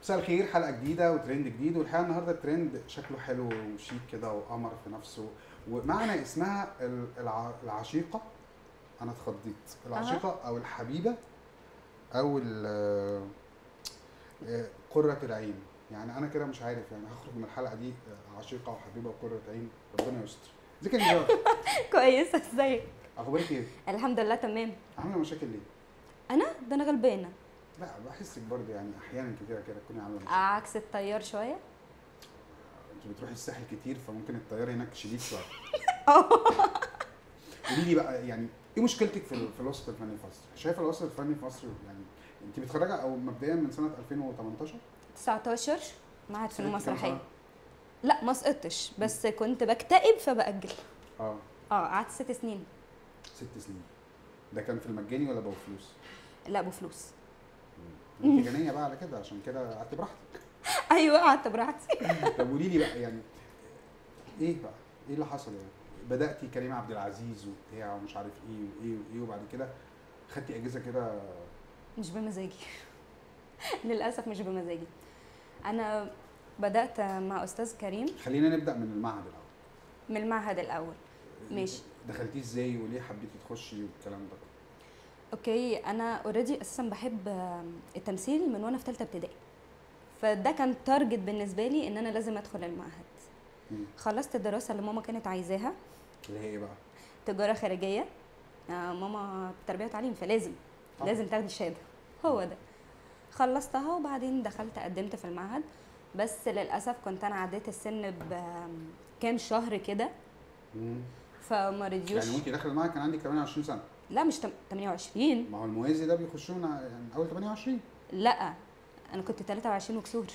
مساء الخير حلقه جديده وترند جديد والحقيقه النهارده الترند شكله حلو وشيك كده وقمر في نفسه ومعنى اسمها ال- الع- العشيقه انا اتخضيت العشيقه او الحبيبه او ال- آه، قرة العين يعني انا كده مش عارف يعني هخرج من الحلقه دي آه، عشيقه وحبيبه وقرة عين ربنا يستر ازيك يا نجار كويسه ازيك اخبارك ايه الحمد لله تمام عامله مشاكل ليه انا ده انا غلبانه لا بحسك برضه يعني احيانا كتير كده تكوني عامله مشاكل عكس التيار شويه انت بتروحي الساحل كتير فممكن التيار هناك شديد شويه اه قولي لي بقى يعني ايه مشكلتك في ال- في الوسط الفني في مصر؟ شايفه الوسط الفني في مصر يعني انت متخرجه او مبدئيا من سنه 2018 19 معهد فنون سنة كام مسرحيه سنة؟ لا ما سقطتش بس كنت بكتئب فبأجل اه اه قعدت ست سنين ست سنين ده كان في المجاني ولا بفلوس؟ لا بفلوس انت جنيه بقى على كده عشان كده قعدت براحتك ايوه قعدت براحتي طب قولي لي بقى يعني ايه بقى؟ ايه اللي حصل يعني؟ بداتي كريم عبد العزيز وبتاع ومش عارف ايه وايه وايه وبعد كده خدتي اجازه كده مش بمزاجي للاسف مش بمزاجي انا بدات مع استاذ كريم خلينا نبدا من المعهد الاول من المعهد الاول ماشي. دخلتيه ازاي وليه حبيتي تخشي والكلام ده اوكي انا اوريدي اساسا بحب آم، التمثيل من وانا في ثالثه ابتدائي فده كان تارجت بالنسبه لي ان انا لازم ادخل المعهد مم. خلصت الدراسه اللي ماما كانت عايزاها اللي هي ايه بقى؟ تجاره خارجيه آه، ماما تربيه وتعليم فلازم طبعا. لازم تاخدي الشهاده هو ده خلصتها وبعدين دخلت قدمت في المعهد بس للاسف كنت انا عديت السن بكام شهر كده مم. فما رضيوش يعني وانت داخله المعهد كان عندك 28 سنه لا مش تم- 28 ما هو الموازي ده بيخشونا يعني اول 28 لا انا كنت 23 وكسور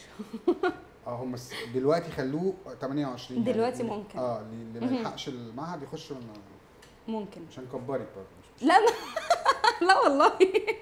اه هم س- دلوقتي خلوه 28 يعني دلوقتي اللي- ممكن. اه اللي ما مهم. يلحقش المعهد يخش من ممكن عشان كبرت برضه مش- لا ما لا والله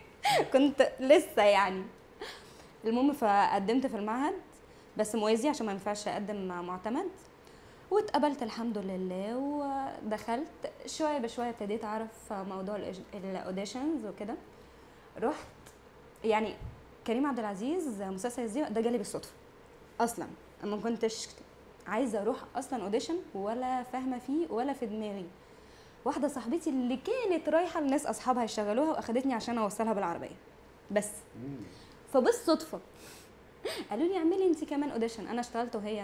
كنت لسه يعني المهم فقدمت في المعهد بس موازي عشان ما ينفعش اقدم مع معتمد واتقبلت الحمد لله ودخلت شويه بشويه ابتديت اعرف موضوع الإج- الاوديشنز وكده رحت يعني كريم عبد العزيز مسلسل الزيبق ده جالي بالصدفه اصلا أنا ما كنتش عايزه اروح اصلا اوديشن ولا فاهمه فيه ولا في دماغي واحده صاحبتي اللي كانت رايحه لناس اصحابها يشغلوها واخدتني عشان اوصلها بالعربيه بس مم. فبالصدفه قالوا لي اعملي انت كمان اوديشن انا اشتغلت وهي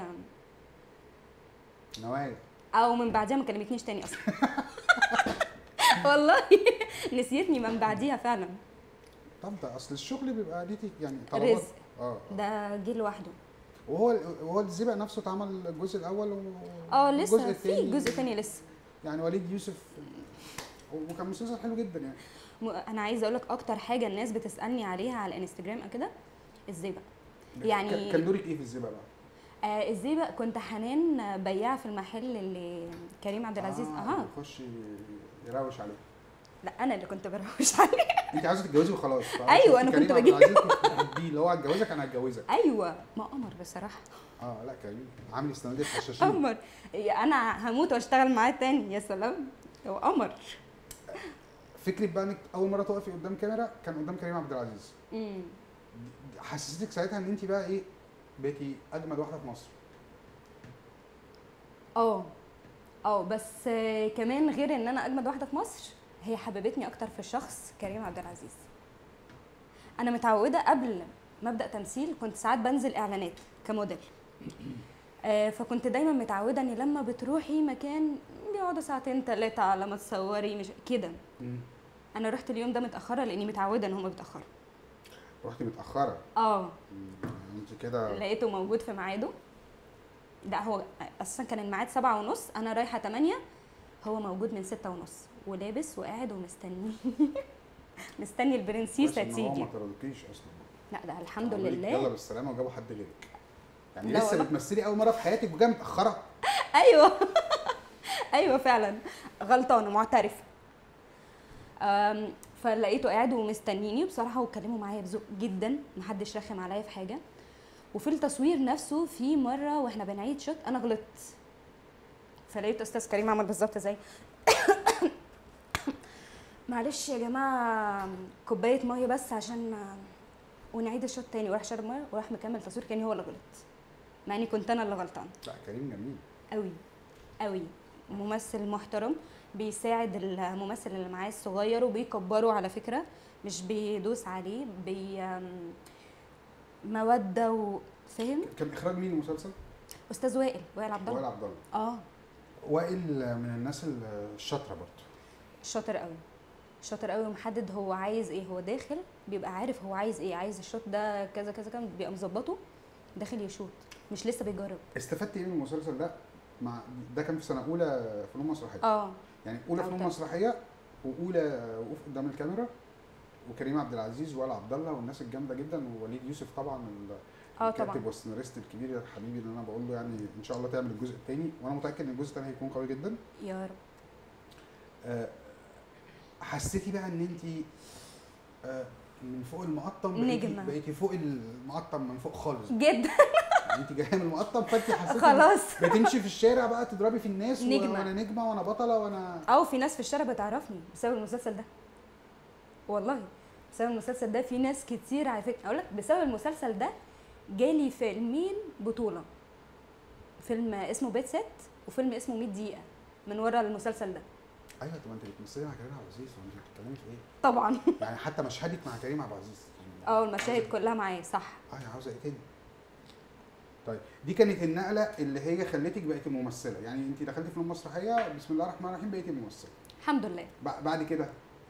نوايا او من بعدها ما كلمتنيش تاني اصلا والله نسيتني من بعديها فعلا طب ده اصل الشغل بيبقى ليه يعني طلبات رزق اه ده جه لوحده وهو وهو الزبق نفسه اتعمل الجزء الاول و... اه والجزء لسه في التاني- جزء تاني لسه يعني وليد يوسف وكان مسلسل حلو جدا يعني م- انا عايزه اقول لك اكتر حاجه الناس بتسالني عليها على الانستجرام او كده ازاي بقى يعني- كان- كان دورك ايه في الزبق بقى؟ آه ازاي بقى كنت حنان بياعه في المحل اللي كريم عبد العزيز آه اها يخش يروش عليه لا انا اللي كنت بروش عليه انت عايزه تتجوزي وخلاص أيوة، أنا كنت بجيب- بجيب بتحبيه اللي هو هتجوزك انا هتجوزك ايوه ما قمر بصراحه اه لا كريم عامل استندات حشاشين قمر يا انا هموت واشتغل معاه تاني يا سلام هو قمر فكره بقى انك اول مره تقفي قدام كاميرا كان قدام كريم عبد العزيز امم حسستك ساعتها ان انت بقى ايه بقيتي اجمد واحده في مصر اه اه بس آه، كمان غير ان انا اجمد واحده في مصر هي حببتني اكتر في الشخص كريم عبد العزيز انا متعوده قبل ما ابدا تمثيل كنت ساعات بنزل اعلانات كموديل آه، فكنت دايما متعوده ان لما بتروحي مكان بيقعدوا ساعتين ثلاثه على ما تصوري مش كده انا رحت اليوم ده متاخره لاني متعوده ان هم بيتاخروا رحتي متاخره اه مم، انت كده لقيته موجود في ميعاده لا هو اساسا كان الميعاد سبعة ونص انا رايحه تمانية هو موجود من ستة ونص ولابس وقاعد ومستني مستني البرنسيسه كويس إن هو تيجي ما طردكيش اصلا لا ده الحمد عملوا لك يلا لله بالسلامه وجابوا حد غيرك يعني لا لسه والله. بتمثلي اول مره في حياتك وجايه متاخره ايوه ايوه فعلا غلطانه معترفه أم، فلقيته قاعد ومستنيني بصراحه واتكلموا معايا بذوق جدا محدش رخم عليا في حاجه وفي التصوير نفسه في مره واحنا بنعيد شوت انا غلطت فلقيت استاذ كريم عمل بالظبط زي معلش يا جماعه كوبايه ميه بس عشان ونعيد الشوط تاني وراح شرب ميه وراح مكمل تصوير كاني هو اللي غلط مع اني كنت انا اللي غلطان لا كريم جميل قوي قوي ممثل محترم بيساعد الممثل اللي معاه الصغير وبيكبره على فكره مش بيدوس عليه بي آم، موده وفاهم كان اخراج مين المسلسل؟ استاذ وائل وائل عبد وائل الله عبد الله اه وائل من الناس الشاطره برضه شاطر قوي شاطر قوي ومحدد هو عايز ايه هو داخل بيبقى عارف هو عايز ايه عايز الشوط ده كذا كذا كذا بيبقى مظبطه داخل يشوط مش لسه بيجرب استفدت ايه من المسلسل ده؟ مع ده كان في سنه اولى فنون مسرحيه اه يعني اولى فنون أوكي. مسرحيه واولى وقوف قدام الكاميرا وكريم عبد العزيز وائل عبد الله والناس الجامده جدا ووليد يوسف طبعا ال- اه الكاتب طبعا والسيناريست الكبير حبيبي اللي انا بقول له يعني ان شاء الله تعمل الجزء الثاني وانا متاكد ان الجزء الثاني هيكون قوي جدا يا رب آه، حسيتي بقى ان انت آه، من فوق المقطم بقيتي, نجمة. بقيتي فوق المقطم من فوق خالص جدا يعني انت جايه من المقطم فانت حسيتي خلاص بتمشي في الشارع بقى تضربي في الناس و- نجمة. وانا نجمه وانا بطله وانا او في ناس في الشارع بتعرفني بسبب المسلسل ده والله بسبب المسلسل ده في ناس كتير على فكره اقول لك بسبب المسلسل ده جالي فيلمين بطوله فيلم اسمه بيت ست وفيلم اسمه 100 دقيقه من ورا المسلسل ده ايوه طب انت بتمثلي مع كريم عبد العزيز وانت بتتكلمي في ايه؟ طبعا يعني حتى مشهدك مع كريم عبد العزيز يعني اه المشاهد كلها معايا صح اه يا عاوزه ايه تاني؟ طيب دي كانت النقله اللي هي خلتك بقيتي ممثله يعني انت دخلتي فنون مسرحيه بسم الله الرحمن الرحيم بقيتي ممثله الحمد لله بع- بعد كده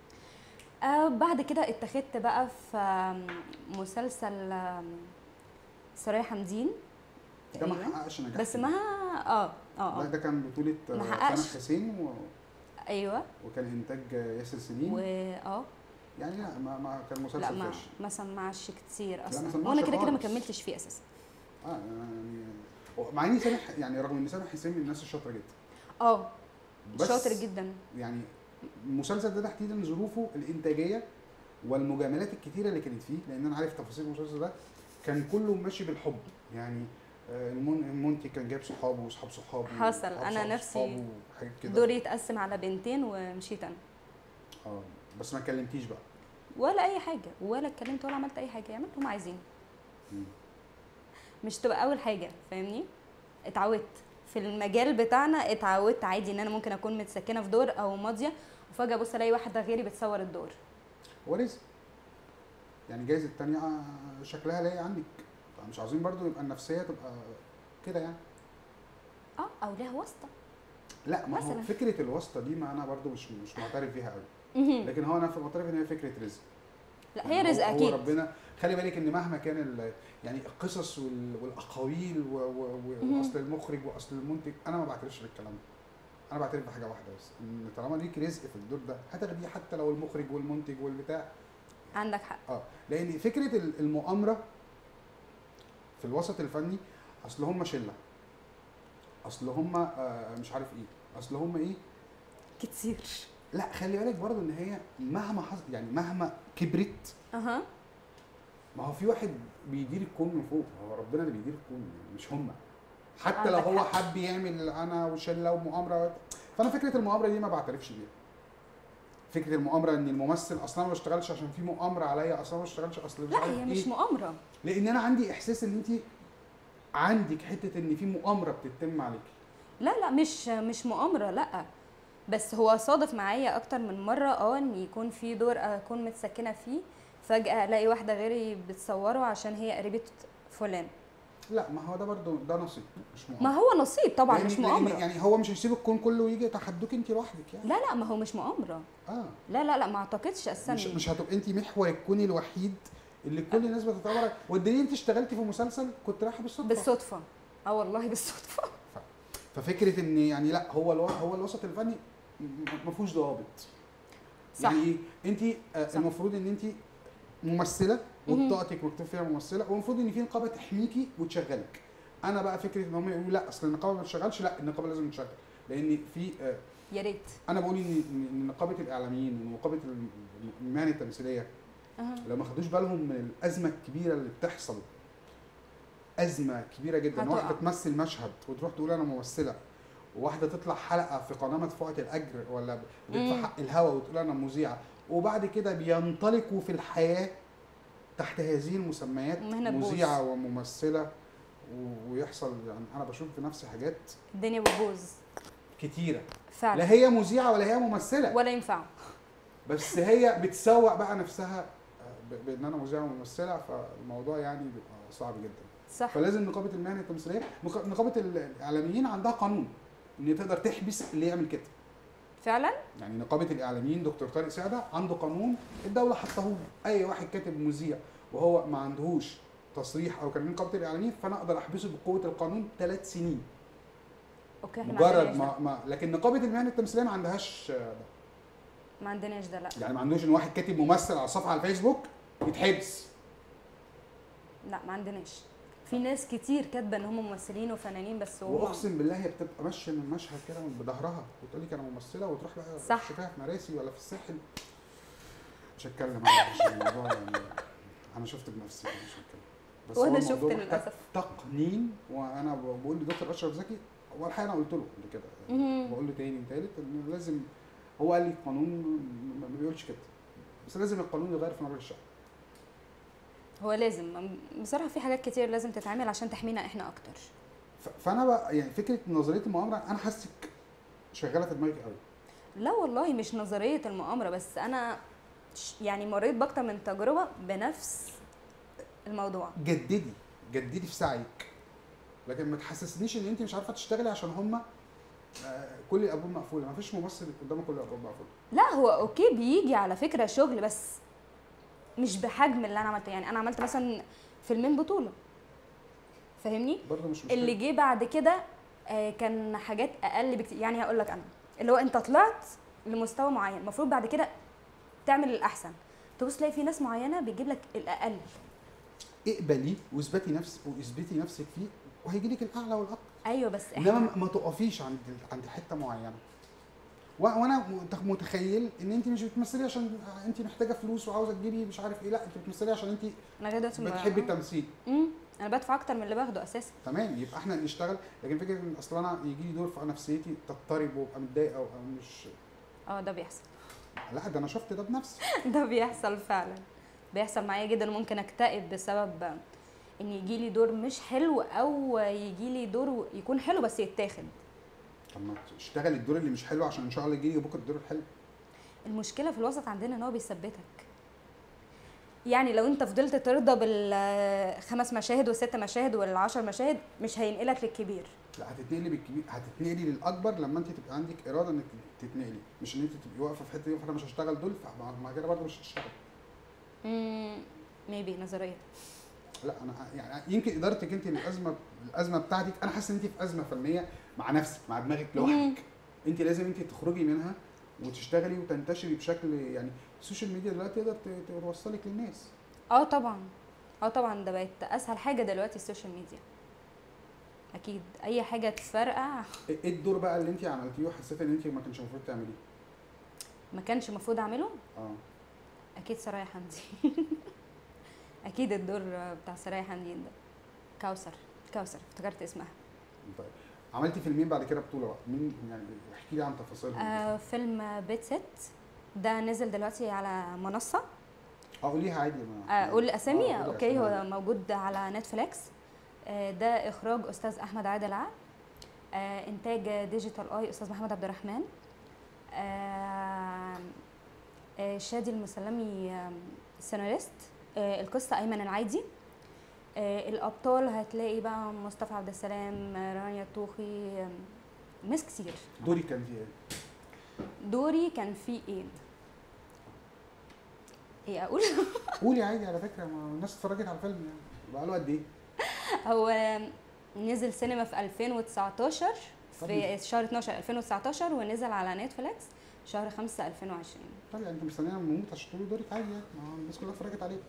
آه بعد كده اتخذت بقى في آم، مسلسل آم، سرايا حمدين ده ما تقريباً. حققش نجاح بس كبير. ما اه ده, اه اه ده كان بطولة ما آه، حققش. سامح حسين و... ايوه وكان إنتاج آه، ياسر سليم و اه يعني لا ما, ما كان لا مسلسل ما فاشل ما سمعش كتير ما اصلا سمعش وانا كده كده ما خالص. كملتش فيه اساسا اه يعني مع ان سامح يعني رغم ان سامح حسين من الناس الشاطره جدا اه بس شاطر جدا يعني المسلسل ده تحديدا ظروفه الانتاجيه والمجاملات الكتيره اللي كانت فيه لان انا عارف تفاصيل المسلسل ده كان كله ماشي بالحب يعني آه، المن- المنتج كان جايب صحابه واصحاب صحابه حصل. وأصحاب أنا صحاب نفسي صحابه وحاجات كده دوري يتقسم على بنتين ومشيت انا اه بس ما كلمتيش بقى ولا اي حاجه ولا اتكلمت ولا عملت اي حاجه عملت هم عايزين مم. مش تبقى اول حاجه فاهمني اتعودت في المجال بتاعنا اتعودت عادي ان انا ممكن اكون متسكنه في دور او ماضيه وفجاه ابص الاقي واحده غيري بتصور الدور هو رزق يعني جايز التانية شكلها لاقي عندك مش عاوزين برضو يبقى النفسية تبقى كده يعني اه او ليها واسطه لا ما هو مثلاً. فكرة الواسطة دي ما أنا برضو مش مش معترف بيها قوي مهم. لكن هو أنا في- معترف إن هي فكرة رزق لا يعني هي هو- رزق هو اكيد ربنا خلي بالك إن مهما كان ال- يعني القصص وال- والأقاويل و- و- و- مهم. وأصل المخرج وأصل المنتج أنا ما بعترفش بالكلام ده أنا بعترف بحاجة واحدة بس إن طالما ليك رزق في الدور ده هتاخديه حتى لو المخرج والمنتج والبتاع عندك حق اه لان فكره ال- المؤامره في الوسط الفني اصل هم شله اصل هم آه مش عارف ايه اصل هم ايه كتير لا خلي بالك برضه ان هي مهما حصل يعني مهما كبرت اها ما هو في واحد بيدير الكون من فوق هو ربنا اللي بيدير الكون يعني مش هم حتى لو عندك هو حق. حب يعمل انا وشله ومؤامره فانا فكره المؤامره دي ما بعترفش بيها فكره المؤامره ان الممثل اصلا ما بشتغلش عشان في مؤامره عليا اصلا ما بشتغلش اصل مش لا عارف هي إيه. مش مؤامره لان انا عندي احساس ان انت عندك حته ان في مؤامره بتتم عليك لا لا مش مش مؤامره لا بس هو صادف معايا اكتر من مره اه ان يكون في دور اكون متسكنه فيه فجاه الاقي واحده غيري بتصوره عشان هي قريبه فلان لا ما هو ده برضو ده نصيب مش ما مؤامره هو نصيب طبعا لأن- مش لأن مؤامره يعني هو مش هيسيب الكون كله ويجي يتحدوك انت لوحدك يعني لا لا ما هو مش مؤامره اه لا لا لا ما اعتقدش اساسا مش مش هتبقى انت محور الكون الوحيد اللي كل الناس بتتابع والدليل انت اشتغلتي في مسلسل كنت رايحه بالصدفه بالصدفه اه والله بالصدفه ففكره ان يعني لا هو الو... هو الوسط الفني م- ما فيهوش ضوابط صح. يعني ايه انت آه، صح. المفروض ان انت ممثله مهم. وبطاقتك مكتوب فيها ممثله والمفروض ان في نقابه تحميكي وتشغلك انا بقى فكره ان هم يقولوا لا اصل النقابه ما بتشغلش لا النقابه لازم تشغل لان في آه، يا ريت انا بقول ان إن نقابه الاعلاميين ونقابه المهن التمثيليه أها. لو ما خدوش بالهم من الازمه الكبيره اللي بتحصل ازمه كبيره جدا هتقع. واحده تمثل مشهد وتروح تقول انا ممثله وواحده تطلع حلقه في قناه مدفوعه الاجر ولا بتدفع مم. حق الهوا وتقول انا مذيعه وبعد كده بينطلقوا في الحياه تحت هذه المسميات مهنة تبوظ. مذيعه وممثله و- ويحصل يعني انا بشوف في نفسي حاجات الدنيا بتبوظ كتيره لا فعلا هي مذيعه ولا هي ممثله ولا ينفعوا بس هي بتسوق بقى نفسها آه، ب- بان انا مذيعه وممثله فالموضوع يعني بيبقى صعب جدا صح فلازم نقابه المهن التمثيليه نق- نقابه الاعلاميين عندها قانون ان هي تقدر تحبس اللي يعمل كده فعلا يعني نقابه الاعلاميين دكتور طارق سعده عنده قانون الدوله حطاه له اي واحد كاتب مذيع وهو ما عندهوش تصريح او كان من نقابه الاعلاميين فانا اقدر احبسه بقوه القانون ثلاث سنين اوكي احنا ما مجرد عندناش ما, ده. ما لكن نقابه المهن التمثيليه ما عندهاش آه، ده ما عندناش ده لا يعني ما عندوش ان واحد كاتب ممثل على صفحه على الفيسبوك يتحبس لا ما عندناش في ناس كتير كاتبه ان هم ممثلين وفنانين بس هم واقسم بالله هي بتبقى ماشيه من المشهد كده من بظهرها وتقول لك انا ممثله وتروح بقى صح. تشوفها في مراسي ولا في الساحل مش هتكلم انا عشان الموضوع يعني انا شفت بنفسي مش هتكلم بس وأنا هو شفت الموضوع محتاج للأسف. تقنين وانا بقول لدكتور اشرف زكي هو الحقيقه انا قلت له قبل كده مهم. بقول له تاني وتالت ان لازم هو قال لي القانون ما ما بيقولش كده بس لازم القانون يغير في نظر الشعب هو لازم بصراحه في حاجات كتير لازم تتعمل عشان تحمينا احنا اكتر ف- فانا بقى يعني فكره نظريه المؤامره انا حاسك شغاله في دماغي قوي لا والله مش نظريه المؤامره بس انا ش- يعني مريت باكتر من تجربه بنفس الموضوع جددي جددي في سعيك لكن ما تحسسنيش ان انت مش عارفه تشتغلي عشان هم كل الابواب مقفوله ما فيش ممثل قدامه كل الابواب مقفوله لا هو اوكي بيجي على فكره شغل بس مش بحجم اللي انا عملته يعني انا عملت مثلا فيلمين بطوله فاهمني برضه مش مشكله اللي جه بعد كده آه، كان حاجات اقل بكتير يعني هقول لك انا اللي هو انت طلعت لمستوى معين المفروض بعد كده تعمل الاحسن تبص تلاقي في ناس معينه بتجيب لك الاقل اقبلي واثبتي نفسك واثبتي نفسك فيه وهيجي لك الاعلى والاقوى ايوه بس انما احنا ما- ما تقفيش عند عند حته معينه و- وانا مت- متخيل ان انت مش بتمثلي عشان انت محتاجه فلوس وعاوزه تجيبي مش عارف ايه لا انت بتمثلي عشان انت انا لغايه دلوقتي ما- بتحبي التمثيل امم انا بدفع اكتر من اللي باخده اساسا تمام يبقى احنا نشتغل لكن فكره ان اصل انا يجي لي دور فنفسيتي تضطرب وابقى متضايقه وابقى مش اه ده بيحصل لا ده انا شفت ده بنفسي ده بيحصل فعلا بيحصل معايا جدا ممكن اكتئب بسبب ان يجي لي دور مش حلو او يجي لي دور يكون حلو بس يتاخد طب ما تشتغل الدور اللي مش حلو عشان ان شاء الله يجي لي بكره الدور الحلو المشكله في الوسط عندنا ان هو بيثبتك يعني لو انت فضلت ترضى بالخمس مشاهد والست مشاهد والعشر مشاهد مش هينقلك للكبير لا هتتنقلي بالكبير هتتنقلي للاكبر لما انت تبقى عندك اراده انك تتنقلي مش ان انت تبقي واقفه في حته دي فانا مش هشتغل دول فمع كده برضه مش هشتغل امم ميبي نظريه لا انا يعني يمكن ادارتك انت الازمه الازمه بتاعتك انا حاسس ان انت في ازمه فنيه مع نفسك مع دماغك مهم. لوحدك انت لازم انت تخرجي منها وتشتغلي وتنتشري بشكل يعني السوشيال ميديا دلوقتي تقدر ت- توصلك للناس اه طبعا اه طبعا ده بقت اسهل حاجه دلوقتي السوشيال ميديا اكيد اي حاجه تفرقع ايه الدور بقى اللي انت عملتيه وحسيت ان انت ما كانش المفروض تعمليه ما كانش المفروض اعمله اه اكيد سرايا حمدي اكيد الدور بتاع سرايا حمدي ده كوثر كوثر افتكرت اسمها طيب عملتي فيلمين بعد كده بطوله بقى مين يعني احكي لي عن تفاصيلهم آه فيلم بيت ست ده نزل دلوقتي على منصه اه قوليها عادي ما آه قول اسامي آه، قولي اوكي هو أسامي. موجود على نتفليكس آه ده اخراج استاذ احمد عادل عقل آه انتاج ديجيتال اي استاذ محمد عبد الرحمن آه آه شادي المسلمي آه السيناريست آه القصه ايمن العايدي آه الابطال هتلاقي بقى مصطفى عبد السلام آه، رانيا الطوخي آه، ناس كتير دوري كان فيه ايه؟ دوري كان فيه ايه ايه اقول قولي عادي على فكره ما الناس اتفرجت على الفيلم يعني بقى له قد ايه؟ هو نزل سينما في 2019 طب في شهر 12 2019 ونزل على نتفليكس شهر 5 2020 طب يعني انت مستنيه لما اموت عشان تقولي دورك عادي يعني ما هو الناس كلها اتفرجت عليه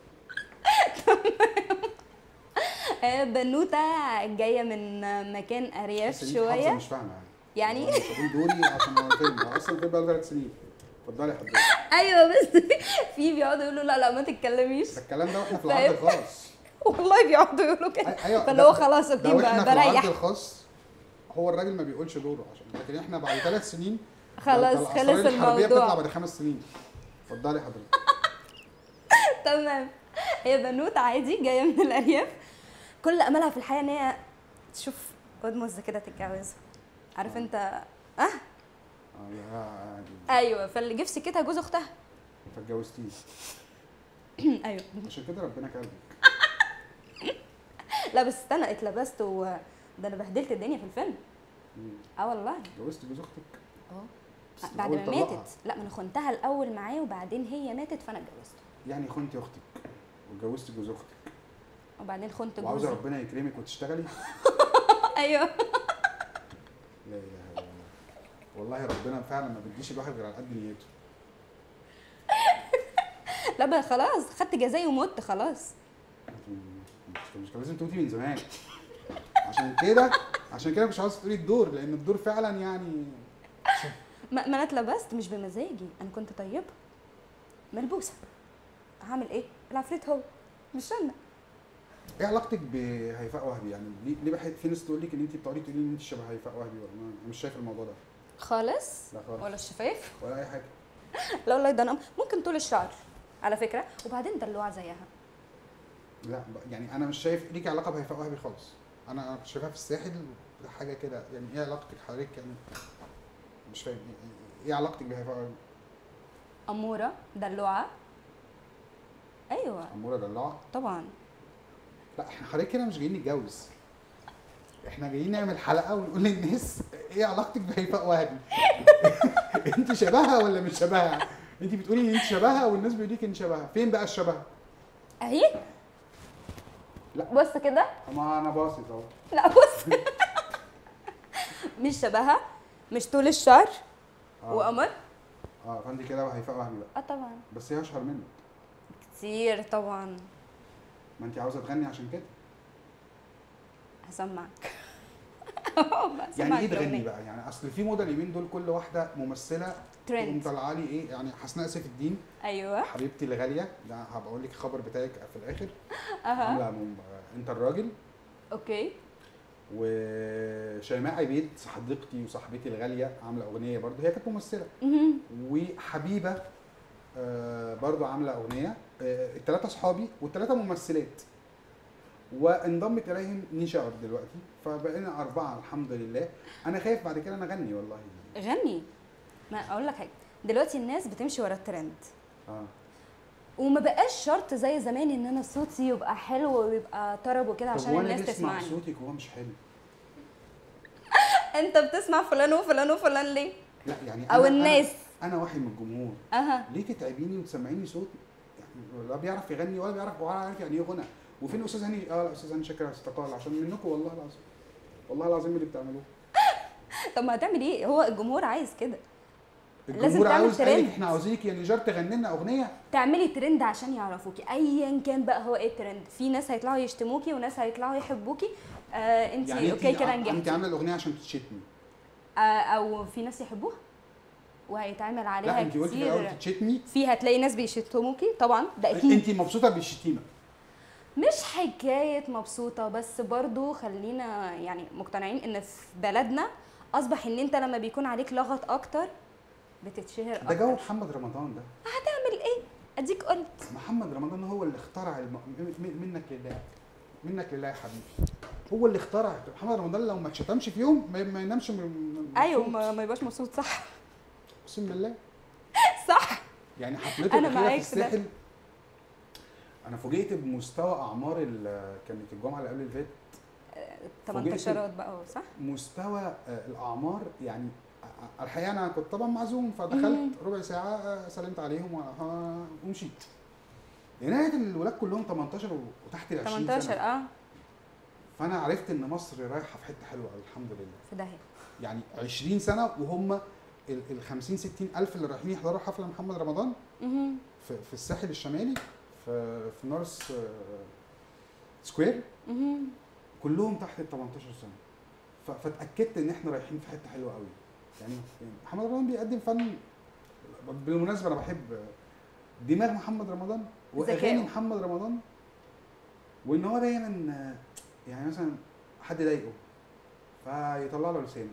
آه، بنوته جايه من مكان ارياف بس انت حافظة شويه مش فاهمه يعني يعني هو مش هقول دوري عشان هو فيلم هو اصلا الفيلم بقاله ثلاث سنين اتفضلي يا حضرتك ايوه بس في بيقعدوا يقولوا لا لا ما تتكلميش ده الكلام ده واحنا في فاهم؟ العرض الخاص والله بيقعدوا يقولوا كده أي- ايوه فاللي ده- هو خلاص ده اوكي واحنا ب- في العرض بريح الخاص هو الراجل ما بيقولش دوره عشان لكن احنا بعد ثلاث سنين ده- خلاص ده الأسرار خلص الحربية بتطلع الموضوع بعد خمس سنين اتفضلي حضرتك تمام هي بنوته عادي جايه من الارياف كل املها في الحياه ان هي تشوف واد مزه كده تتجوزه عارف آه. انت اه يا يعني ايوه فاللي جه في سكتها جوز اختها ما اتجوزتيش ايوه عشان كده ربنا كرمك لا بس استنى اتلبست و ده انا بهدلت الدنيا في الفيلم مم. اه والله اتجوزت جوز اختك اه بس بعد ما الأول طلقها. ماتت لا ما انا خنتها الاول معايا وبعدين هي ماتت فانا اتجوزت يعني خنتي اختك واتجوزت جوز اختك وبعدين خنت وعاوزه جوزي ربنا يكرمك وتشتغلي ايوه لا اله الا الله والله ربنا فعلا ما بيديش الواحد غير على قد نيته لا بقى خلاص خدت جزاي ومت خلاص مش مش كان لازم تموتي من زمان عشان كده عشان كده مش عاوز تقولي الدور لان الدور فعلا يعني ما, ما انا اتلبست مش بمزاجي انا كنت طيبه ملبوسه هعمل ايه العفريت هو مش انا ايه علاقتك بهيفاء وهبي يعني ليه ليه بحس في ناس تقول لك ان انت بتقعدي تقولي ان انت شبه هيفاء وهبي ولا انا مش شايف الموضوع ده خالص لا خالص ولا الشفايف ولا اي حاجه لا والله ده انا ممكن طول الشعر على فكره وبعدين دلوعه زيها لا ب- يعني انا مش شايف ليكي علاقه بهيفاء وهبي خالص انا انا كنت شايفاها في الساحل حاجه كده يعني ايه علاقتك حضرتك يعني مش فاهم إيه- ايه علاقتك بهيفاء وهبي اموره دلوعه ايوه اموره دلوعه طبعا لا احنا حضرتك كده مش جايين نتجوز احنا جايين نعمل حلقه ونقول للناس ايه علاقتك بهيفاء وهبي انت شبهها ولا مش شبهها انت بتقولي ان انت شبهها والناس بيقول لك ان شبهها فين بقى الشبه اهي لا. بص كده ما انا باصص اهو لا بص مش شبهها مش طول الشعر آه. وقمر اه فانت كده هيفاء وهبي بقى اه طبعا بس هي اشهر منك كتير طبعا ما انت عاوزه تغني عشان كده هسمعك يعني ايه تغني بقى يعني اصل في موضه اليومين دول كل واحده ممثله تقوم ترند طالعه لي ايه يعني حسناء سيف الدين ايوه حبيبتي الغاليه ده هبقى اقول لك الخبر بتاعك في الاخر اها عامله مم- انت الراجل اوكي وشيماء عبيد صديقتي وصاحبتي الغاليه عامله اغنيه برضه هي كانت ممثله مهم. وحبيبه آه، برضه عامله اغنيه آه، الثلاثه اصحابي والثلاثه ممثلات وانضمت اليهم نيشا دلوقتي فبقينا اربعه الحمد لله انا خايف بعد كده انا اغني والله غني ما اقول لك حاجه دلوقتي الناس بتمشي ورا الترند اه وما بقاش شرط زي زمان ان انا صوتي يبقى حلو ويبقى طرب وكده طب عشان وانا الناس ليه اسمع تسمعني صوتك وهو مش حلو انت بتسمع فلان وفلان وفلان ليه لا يعني او أنا- الناس انا, أنا واحد من الجمهور اها ليه تتعبيني وتسمعيني صوت يعني لا بيعرف يغني ولا بيعرف ولا عارف يعني ايه غنى وفين الاستاذ هاني اه الاستاذ هاني شاكر استقال عشان منكم والله العظيم والله العظيم اللي بتعملوه طب ما هتعمل ايه هو الجمهور عايز كده لازم الجمهور تعمل عاوز قال لك ترند. احنا عاوزينك يا نجار تغني لنا اغنيه تعملي ترند عشان يعرفوكي ايا كان بقى هو ايه الترند في ناس هيطلعوا يشتموكي وناس هيطلعوا يحبوكي آه انت يعني اوكي كده انت نجحتي عامله الاغنيه عشان تتشتمي آه او في ناس يحبوها وهيتعمل لا عليها انت قلتي في الاول كتير تتشتمي في هتلاقي ناس بيشتموكي طبعا ده اكيد انت مبسوطه بالشتيمه مش حكايه مبسوطه بس برضو خلينا يعني مقتنعين ان في بلدنا اصبح ان انت لما بيكون عليك لغط اكتر بتتشهر ده جو اكتر محمد رمضان ده تعمل ايه اديك قلت محمد رمضان هو اللي اخترع الم... م- م- منك لله منك لله يا حبيبي هو اللي اخترع محمد رمضان لو ما اتشتمش في يوم ما, ما ينامش م- م- ايوه مبسوط. ما, ما يبقاش مبسوط صح اقسم بالله صح يعني حفلته أنا الأخيرة معاك في في ده. الساحل انا فوجئت بمستوى اعمار ال- كانت الجمعه اللي قبل اللي فاتت 18 بقى صح مستوى آه، الاعمار يعني آه، الحقيقه انا كنت طبعا معزوم فدخلت مم. ربع ساعه آه، سلمت عليهم و- آه، ومشيت لقيت الولاد كلهم 18 و- وتحت ال 20 18 سنه اه فانا عرفت ان مصر رايحه في حته حلوه قوي الحمد لله في داهيه يعني 20 سنه وهم ال ال 50 60 الف اللي رايحين يحضروا حفله محمد رمضان مهم. في, في الساحل الشمالي في في نورس آه، سكوير مهم. كلهم تحت ال 18 سنه ف- فاتاكدت ان احنا رايحين في حته حلوه قوي يعني يعني محمد رمضان بيقدم فن بالمناسبه انا بحب دماغ محمد رمضان واغاني ذكائه. محمد رمضان وان هو دايما يعني مثلا حد ضايقه فيطلع له لسانه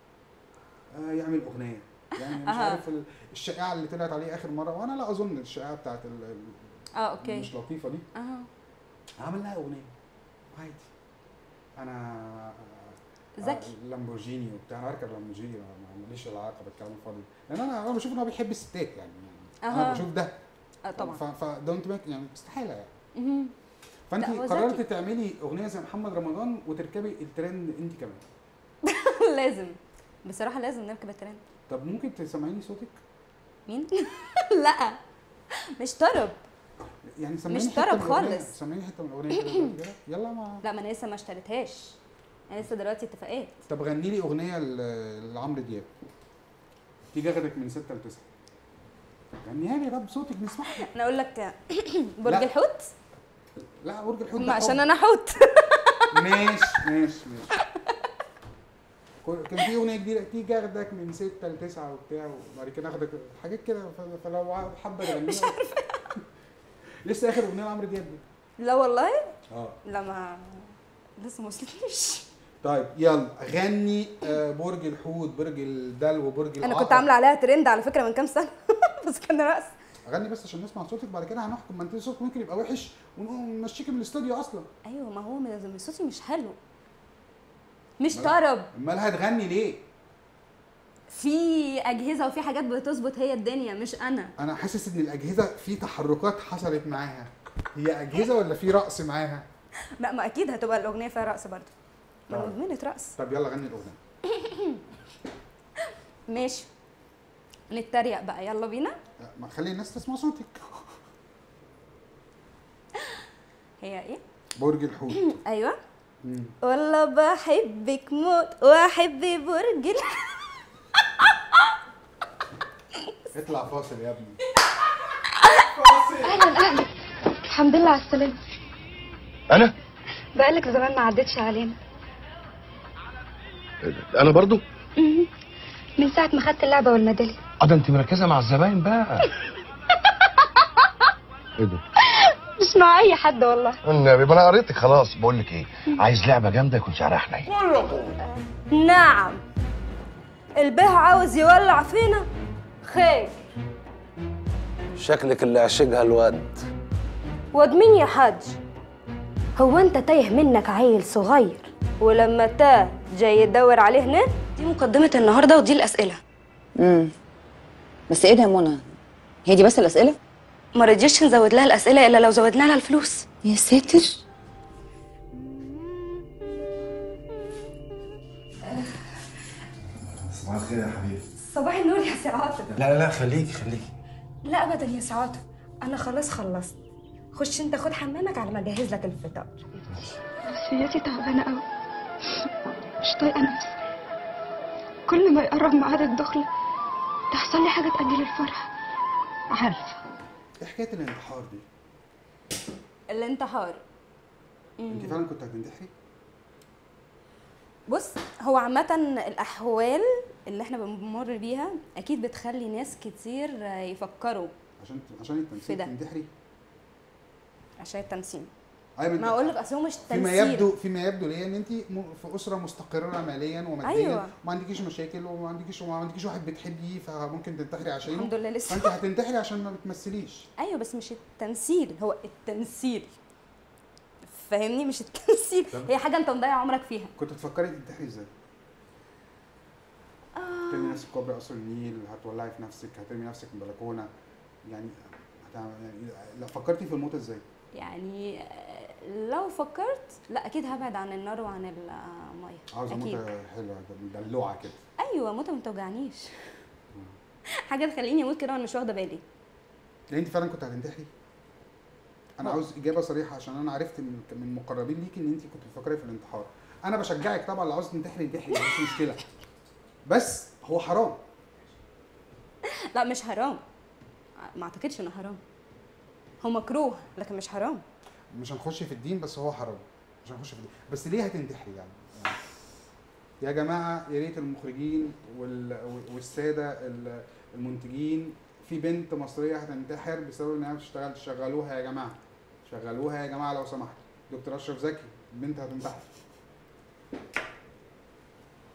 آه، يعمل اغنيه يعني مش أها. عارف ال- الشائعه اللي طلعت عليه اخر مره وانا لا اظن الشائعه بتاعت ال- ال- اه اوكي مش لطيفه دي اه عمل لها اغنيه عادي انا ذكي آه، لامبورجيني وبتاع انا اركب لامبورجيني ما- ما- ماليش علاقه بالكلام الفاضي ده. لان انا انا بشوف ان هو بيحب الستات يعني, يعني انا أها. بشوف ده آه طبعا فدونت ميك يعني استحاله يعني مهم. فانت لا، هو قررت ذكي. تعملي اغنيه زي محمد رمضان وتركبي الترند انت كمان لازم بصراحه لازم نركب الترند طب ممكن تسمعيني صوتك مين لا مش طرب يعني سمعيني مش حتة طرب من الأغنية. خالص. سمعيني حته من الاغنيه كده دلوقتي كده يلا ما لا ما انا لسه ما اشتريتهاش انا لسه دلوقتي اتفاقات طب غني لي اغنيه ل- لعمرو دياب تيجي اخدك من 6 ل 9 غنيها لي بقى بصوتك نسمعها انا اقول لك برج لا. الحوت لا برج الحوت ما ده عشان حب. انا حوت ماشي ماشي ماشي كل- كان في اغنيه جديده تيجي اخدك من 6 ل 9 وبتاع وبعد كده اخدك حاجات كده ف- فلو ع- حابه تغنيها لسه اخر اغنيه لعمرو دياب دي لا والله اه لا ما لسه ما وصلتليش طيب يلا غني آه، برج الحوت برج الدلو برج انا العقرب كنت عامله عليها ترند على فكره من كام سنه بس كان رقص غني بس عشان نسمع صوتك بعد كده هنحكم ما انت صوتك ممكن يبقى وحش ونمشيكي من الاستوديو اصلا ايوه ما هو من صوتي مش حلو مش لا. طرب امال هتغني ليه في اجهزه وفي حاجات بتظبط هي الدنيا مش انا انا حاسس ان الاجهزه في تحركات حصلت معاها هي اجهزه ولا في رقص معاها لا ما اكيد هتبقى الاغنيه فيها رقص برضه ما انا طيب. مدمنه رقص طب يلا غني الاغنيه ماشي نتريق بقى يلا بينا ما خلي الناس تسمع صوتك هي ايه برج الحوت ايوه مم. والله بحبك موت واحب برج ال- اطلع فاصل يا ابني اهلا اهلا الحمد لله على السلامه انا بقالك زمان ما عدتش علينا انا برضو مهم. من ساعه ما خدت اللعبه والميداليه اه ده انت مركزه مع الزباين بقى ايه ده مش مع اي حد والله النبي ما انا قريتك خلاص بقول لك ايه عايز لعبه جامده يكون سعرها حنين نعم البه عاوز يولع فينا خير شكلك اللي عشقها الواد واد مين يا حاج هو انت تايه منك عيل صغير ولما تاه جاي يدور عليه هنا دي مقدمة النهاردة ودي الأسئلة امم بس ايه ده يا منى هي دي بس الاسئله ما رضيش نزود لها الأسئلة إلا لو زودنا لها الفلوس يا ساتر صباح الخير يا حبيبي صباح النور يا سي عاطف لا لا لا خليكي خليكي لا أبدا يا سي عاطف أنا خلاص خلصت خش انت خد حمامك على ما اجهز لك الفطار نفسيتي تعبانه قوي مش طايقه نفسي كل ما يقرب ميعاد الدخله تحصل لي حاجه تاجل الفرح عارفه ايه حكايه الانتحار دي الانتحار انت فعلا كنت هتنتحري بص هو عامة الأحوال اللي احنا بنمر بيها أكيد بتخلي ناس كتير يفكروا عشان عشان التمثيل ده. تنتحري عشان التمثيل ايوه ما أقول لك أصل هو مش تمثيل فيما يبدو فيما يبدو ليا ان انت م- في اسره مستقره ماليا وماديا أيوة. وما عندكيش مشاكل وما عندكيش وما عندكيش واحد بتحبيه فممكن تنتحري عشانه الحمد لله لسه فانت هتنتحري عشان ما بتمثليش أيوه بس مش التمثيل هو التمثيل فاهمني مش التمثيل طب. هي حاجة أنت مضيع عمرك فيها كنت تفكري تنتحري ازاي؟ ترمي نفسك كوبري قصر النيل هتولعي في نفسك هترمي نفسك من بلكونه يعني هتعمل يعني لا فكرتي في الموت ازاي؟ يعني آه، لو فكرت لا أكيد هبعد عن النار وعن المية عاوزه أكيد موتة حلوه دلوعه كده أيوه موتة ما توجعنيش حاجة تخليني أموت كده وأنا مش واخدة بالي يعني انت فعلا كنت هتنتحري؟ انا هو- عاوز اجابه صريحه عشان انا عرفت من من مقربين ليكي ان انت كنت بتفكري في الانتحار انا بشجعك طبعا لو عاوز تنتحري انتحري مفيش مشكله بس هو حرام لا مش حرام ما اعتقدش انه حرام هو مكروه لكن مش حرام مش هنخش في الدين بس هو حرام مش هنخش في الدين بس ليه هتنتحري يعني يعني يا جماعه يا ريت المخرجين وال... والساده ال- المنتجين في بنت مصريه هتنتحر بسبب انها ما بتشتغلش شغلوها يا جماعه شغلوها يا جماعه لو سمحتوا دكتور اشرف زكي البنت هتنتحر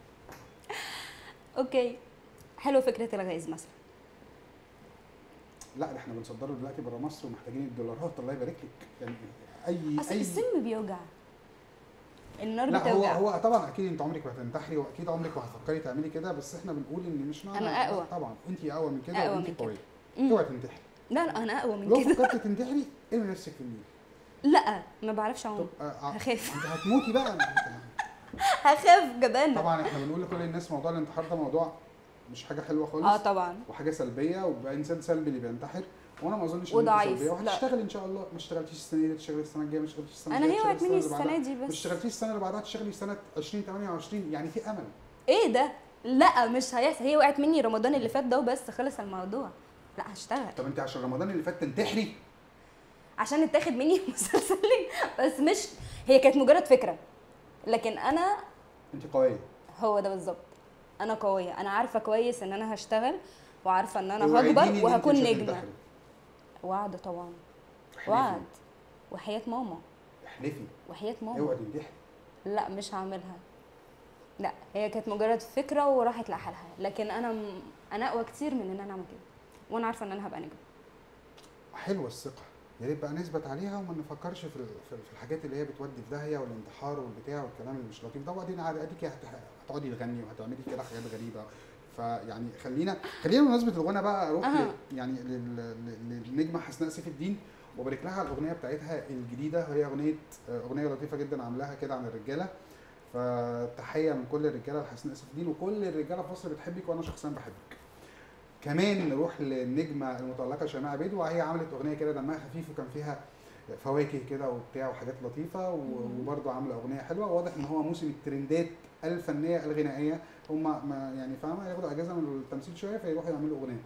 اوكي حلو فكره الغاز مثلا لا ده احنا بنصدره دلوقتي بره مصر ومحتاجين الدولارات الله يبارك لك يعني اي اصل اي السم بيوجع النار لا هو بتوجع هو طبعا اكيد انت عمرك ما هتنتحري واكيد عمرك ما هتفكري تعملي كده بس احنا بنقول ان مش معنى أنا أقوى. طبعا انت اقوى من كده أقوى وانت من كده. قويه مم. اوعي تنتحري لا لا انا اقوى من لو كده فكرت تنتحري ارمي نفسك في النيل لا ما بعرفش اعوم طب آه، هخاف. انت هتموتي بقى هخاف جبانه طبعا احنا بنقول لكل الناس موضوع الانتحار ده موضوع مش حاجه حلوه خالص اه طبعا وحاجه سلبيه وبقى انسان سلبي اللي بينتحر وانا ما اظنش ان وضعيف. انت سلبيه لا. وهتشتغلي ان شاء الله ما اشتغلتيش السنه دي تشتغلي السنه الجايه ما اشتغلتيش السنه انا الجايه هي تشتغلي وقعت مني اللي بعدها. السنه دي ما بس اشتغلتيش السنه اللي بعدها تشتغلي سنه 2028 يعني في امل ايه ده لا مش هيحصل هي وقعت مني رمضان اللي فات ده وبس خلص الموضوع لا هشتغل طب انت عشان رمضان اللي فات تنتحري عشان اتاخد مني مسلسلين بس مش هي كانت مجرد فكره لكن انا انت قويه هو ده بالظبط انا قويه انا عارفه كويس ان انا هشتغل وعارفه ان انا اوعديني إن هكبر أنت وهكون مش نجمه هتنتحري. وعد طبعا احلفي. وعد وحياه ماما احلفي وحياه اوعي ماما تنتحري لا مش هعملها لا هي كانت مجرد فكره وراحت لحالها لكن انا م... انا اقوى كتير من ان انا اعمل كده وانا عارفه ان انا هبقى نجم حلوه الثقه يا ريت بقى نثبت عليها وما نفكرش في ال- في في الحاجات اللي هي بتودي في داهيه والانتحار والبتاع والكلام اللي مش لطيف ده وبعدين عادي اديكي هت- هتقعدي تغني وهتعملي كده حاجات غريبه فيعني خلينا خلينا بمناسبه الغنى بقى اروح أها. ل- يعني لل- لل- للنجمه حسناء سيف الدين وبارك لها على الاغنيه بتاعتها الجديده وهي اغنيه اغنيه لطيفه جدا عاملاها كده عن الرجاله فتحيه من كل الرجاله لحسناء سيف الدين وكل الرجاله في مصر بتحبك وانا شخصيا بحبك كمان نروح للنجمه المطلقه شيماء عبيد وهي عملت اغنيه كده دمها خفيف وكان فيها فواكه كده وبتاع وحاجات لطيفه و- وبرضه عامله اغنيه حلوه واضح ان هو موسم الترندات الفنيه الغنائيه هم ما يعني فاهمه ياخدوا اجازه من التمثيل شويه فيروحوا يعملوا اغنيه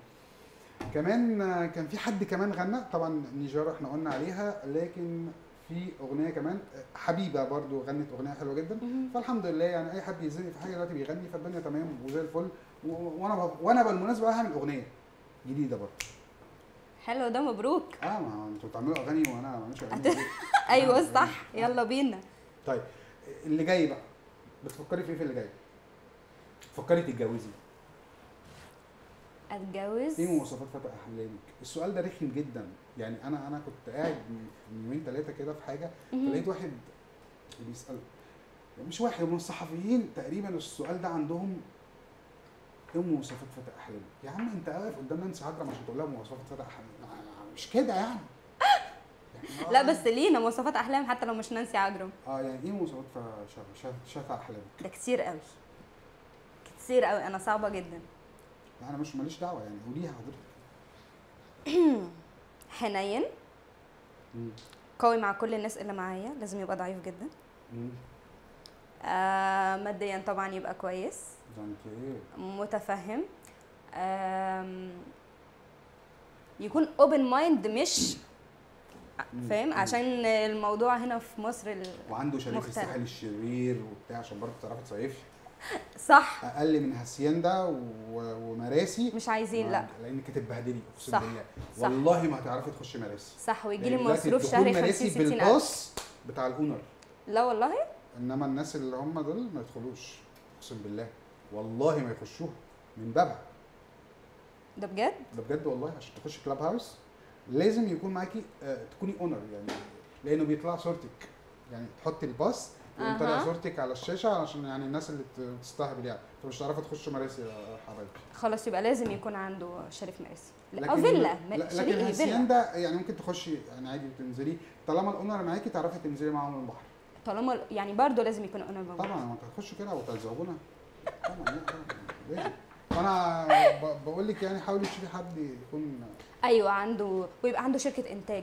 كمان آه، كان في حد كمان غنى طبعا نيجارة احنا قلنا عليها لكن في اغنيه كمان آه، حبيبه برضو غنت اغنيه حلوه جدا فالحمد لله يعني اي حد يزني في حاجه دلوقتي بيغني فالدنيا تمام وزي الفل و- وانا ب- وانا بالمناسبه هعمل اغنيه جديده برضه حلو ده مبروك اه ما انتوا بتعملوا اغاني وانا ما بعملش اغاني هت- ايوه صح يلا بينا طيب اللي جاي بقى بتفكري في ايه في اللي جاي؟ فكري تتجوزي اتجوز ايه مواصفات فتى احلامك؟ السؤال ده رخم جدا يعني انا انا كنت قاعد من من يومين ثلاثه كده في حاجه فلقيت واحد بيسال مش واحد من الصحفيين تقريبا السؤال ده عندهم ايه مواصفات فتى احلامك؟ يا عم انت واقف قدام نانسي عجرم عشان تقول لها مواصفات فتى احلامك مش كده يعني يعني لا آه. بس لينا مواصفات احلام حتى لو مش نانسي عجرم اه يعني ايه مواصفات ف- ش- ش- فتى احلامك؟ ده كتير قوي كتير قوي انا صعبه جدا لا انا مش ماليش دعوه يعني قوليها حضرتك حنين مم. قوي مع كل الناس اللي معايا لازم يبقى ضعيف جدا مم. آه ماديا طبعا يبقى كويس ده انت ايه؟ متفهم آم، يكون اوبن مايند مش مم. فاهم مم. عشان الموضوع هنا في مصر ال- وعنده شريف مختلف. الساحل الشرير وبتاع عشان برضه تعرفي تصيفي صح اقل من هاسيندا و... ومراسي مش عايزين ما- لا لانك هتتبهدلي اقسم صح. بالله صح. والله ما هتعرفي تخشي مراسي صح ويجي لي لأن دلوقتي مصروف الدخول شهري مراسي 50 60 الف بالباص بتاع الاونر لا والله انما الناس اللي هم دول ما يدخلوش اقسم بالله والله ما يخشوها من بابها ده بجد ده بجد والله عشان تخش كلاب هاوس لازم يكون معاكي آه تكوني اونر يعني لانه بيطلع صورتك يعني تحطي الباص يقوم طالع أها. صورتك على الشاشه علشان يعني الناس اللي ت- تستهبل يعني فمش هتعرفي تخشوا مراسي يا حبايبي خلاص يبقى لازم يكون عنده شريف مراسي لا لكن او فيلا لا- م- شريك لكن ايه هاسيان فيلا ده يعني ممكن تخشي يعني عادي وتنزلي طالما الاونر معاكي تعرفي تنزلي معاهم البحر طالما يعني برضه لازم يكون اونر موجود طبعا ما انت هتخشوا كده وتزوجونا طبعا لا طبعا لازم فانا ب- بقول لك يعني حاولي تشوفي حد يكون ايوه عنده ويبقى عنده شركه انتاج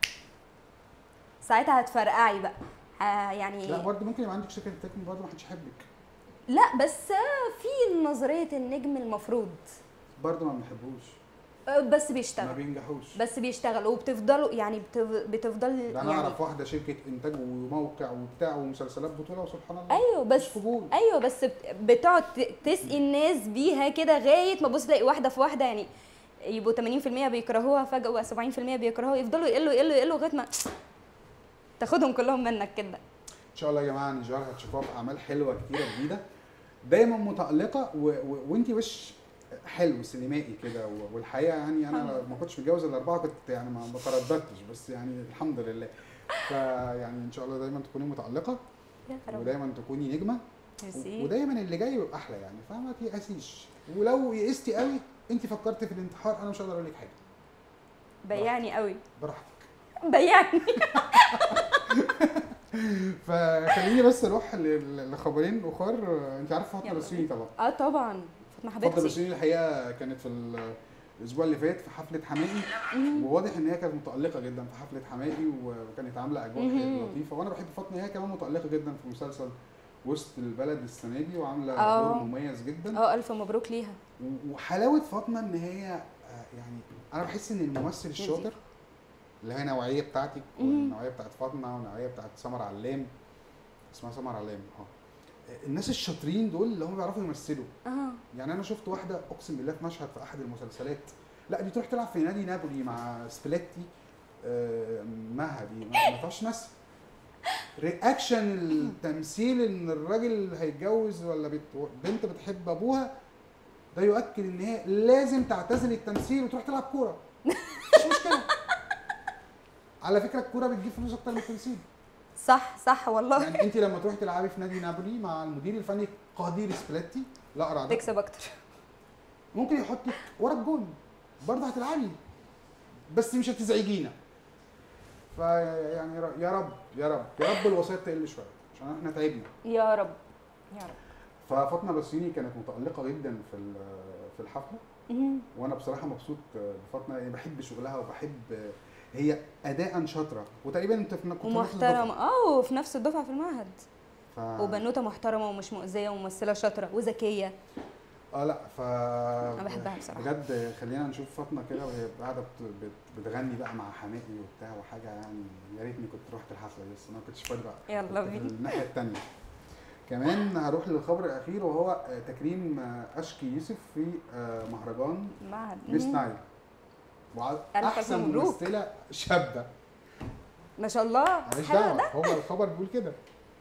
ساعتها هتفرقعي بقى آه يعني لا برضه ممكن يبقى عندك شركه تكن برضه ما حدش يحبك لا بس في نظريه النجم المفروض برضه ما بنحبوش آه، بس ما بيشتغل بينجحوش بس بيشتغل وبتفضلوا يعني بتف- بتفضل ده انا يعني اعرف واحده شركه انتاج وموقع وبتاع ومسلسلات بطوله وسبحان الله ايوه بس مش فضول ايوه بس بت- بتقعد ت- تسقي الناس بيها كده لغايه ما تبص تلاقي واحده في واحده يعني يبقوا 80% بيكرهوها فجاه 70% بيكرهوها يفضلوا يقلوا يقلوا يقلوا لغايه ما تاخدهم كلهم منك كده ان شاء الله يا جماعه نجار هتشوفوها في اعمال حلوه كتيره جديده دايما متالقه و... و... وانت وش حلو سينمائي كده و- والحقيقه يعني انا الحمد ما كنتش متجوز الا اربعه كنت يعني ما ما ترددتش بس يعني الحمد لله فيعني ان شاء الله دايما تكوني متالقه يا رب ودايما تكوني نجمه و- ميرسي ودايما اللي جاي يبقى احلى يعني فما تيأسيش ولو يئستي قوي انت فكرت في الانتحار انا مش هقدر اقول لك حاجه بيعني قوي براحتك بيعني فخليني بس اروح ل- لخبرين اخر انت عارفه فاطمه يلا بسيوني طبعا اه طبعا فاطمه فاطمه حبيبتي بسيوني الحقيقه كانت في ال- الاسبوع اللي فات في حفله حمائي وواضح ان هي كانت متالقه جدا في حفله حمائي وكانت عامله اجواء مهم. لطيفه وانا بحب فاطمه هي كمان متالقه جدا في مسلسل وسط البلد السنه دي وعامله آه. دور مميز جدا اه الف مبروك ليها و- وحلاوه فاطمه ان هي آه، يعني انا بحس ان الممثل الشاطر اللي هي النوعيه بتاعتي مم. والنوعيه بتاعت فاطمه والنوعيه بتاعت سمر علام اسمها سمر علام اه الناس الشاطرين دول اللي هم بيعرفوا يمثلوا اه يعني انا شفت واحده اقسم بالله في مشهد في احد المسلسلات لا دي تروح تلعب في نادي نابولي مع سبليتي آه، مها دي ما ما تعرفش تمثل رياكشن التمثيل ان الراجل هيتجوز ولا بت... بنت بتحب ابوها ده يؤكد ان هي لازم تعتزل التمثيل وتروح تلعب كوره مش مشكله على فكره الكوره بتجيب فلوس اكتر من التمثيل صح صح والله يعني انت لما تروحي تلعبي في نادي نابولي مع المدير الفني قدير سبليتي لا اقرا ده تكسب اكتر ممكن يحطك ورا الجون برضه هتلعبي بس مش هتزعجينا فيعني يا رب يا رب يا رب الوسائط تقل شويه عشان احنا تعبنا يا رب يا رب ففاطمه بسيوني كانت متالقه جدا في ال- في الحفله مم. وانا بصراحه مبسوط بفاطمه يعني بحب شغلها وبحب هي اداء شاطره وتقريبا انت في كنت في نفس ومحترمه الدفعة. اه وفي نفس الدفعه في المعهد ف... وبنوته محترمه ومش مؤذيه وممثله شاطره وذكيه اه لا ف أنا بحبها بصراحة. بجد خلينا نشوف فاطمه كده وهي قاعده بت... بت... بتغني بقى مع حماقي وبتاع وحاجه يعني يا ريتني كنت رحت الحفله دي بس انا ما كنتش فاضي بقى يلا كنت في بينا. الناحيه الثانيه كمان هروح للخبر الاخير وهو آه، تكريم آه، اشكي يوسف في آه، مهرجان معهد ميس مم. نايل ألف واحسن ألف مبروك. ممثله شابه ما شاء الله ماليش حلو دعوه ده هو الخبر بيقول كده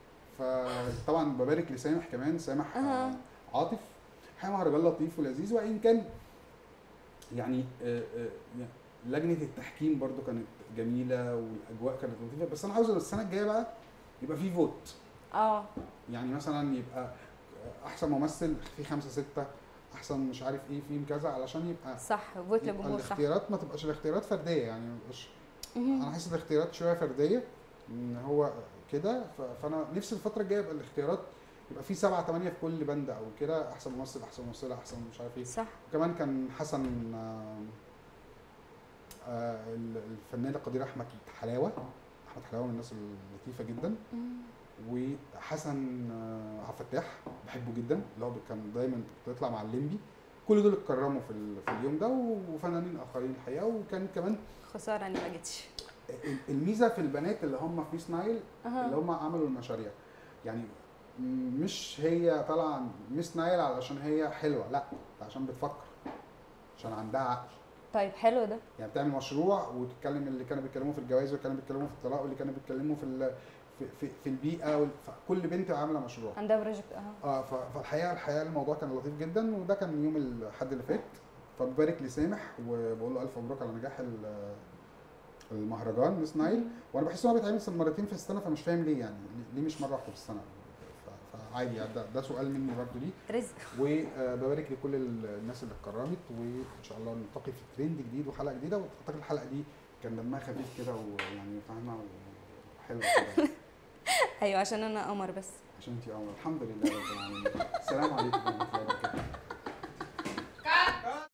فطبعا ببارك لسامح كمان سامح أها. آه، عاطف حقيقة مهرجان لطيف ولذيذ وان كان يعني آه، آه، يعني لجنه التحكيم برضو كانت جميله والاجواء كانت لطيفه بس انا عاوز السنه الجايه بقى يبقى في فوت اه يعني مثلا يبقى احسن ممثل في خمسه سته احسن مش عارف ايه في كذا علشان يبقى صح فوت يبقى للجمهور صح الاختيارات ما تبقاش الاختيارات فرديه يعني ما يبقاش مهم. انا حاسس الاختيارات شويه فرديه ان هو كده ف- فانا نفسي الفتره الجايه يبقى الاختيارات يبقى في سبعه ثمانيه في كل بند او كده احسن ممثل احسن ممثله احسن مش عارف ايه صح وكمان كان حسن آه، آه، الفنانه قدير احمد حلاوه احمد حلاوه من الناس اللطيفه جدا مم. وحسن آه، عبد الفتاح بحبه جدا اللي هو كان دايما بيطلع مع الليمبي كل دول اتكرموا في ال- في اليوم ده وفنانين اخرين الحقيقه وكان كمان خساره اني ما جيتش الميزه في البنات اللي هم في ميس نايل أها. اللي هم عملوا المشاريع يعني م- مش هي طالعه ميس نايل علشان هي حلوه لا ده عشان بتفكر عشان عندها عقل طيب حلو ده يعني بتعمل مشروع وتتكلم اللي كانوا بيتكلموا في الجواز واللي كانوا بيتكلموا في الطلاق واللي كانوا بيتكلموا في ال- في, في, في البيئه وال- كل بنت عامله مشروع عندها بروجكت اه اه ف- فالحقيقه الحقيقه الموضوع كان لطيف جدا وده كان يوم الاحد اللي فات فببارك لسامح وبقول له الف مبروك على نجاح ال- المهرجان ميس نايل وانا بحس ان هو بيتعمل مرتين في السنه فمش فاهم ليه يعني ليه مش مره واحده في السنه ف- فعادي يعني ده, ده سؤال مني برضه ليه رزق وببارك لكل ال- الناس اللي اتكرمت وان شاء الله نلتقي في ترند جديد وحلقه جديده واعتقد الحلقه دي كان دمها خفيف كده ويعني فاهمه وحلوه كده ايوه عشان انا قمر بس عشان انتي قمر الحمد لله رب العالمين السلام عليكم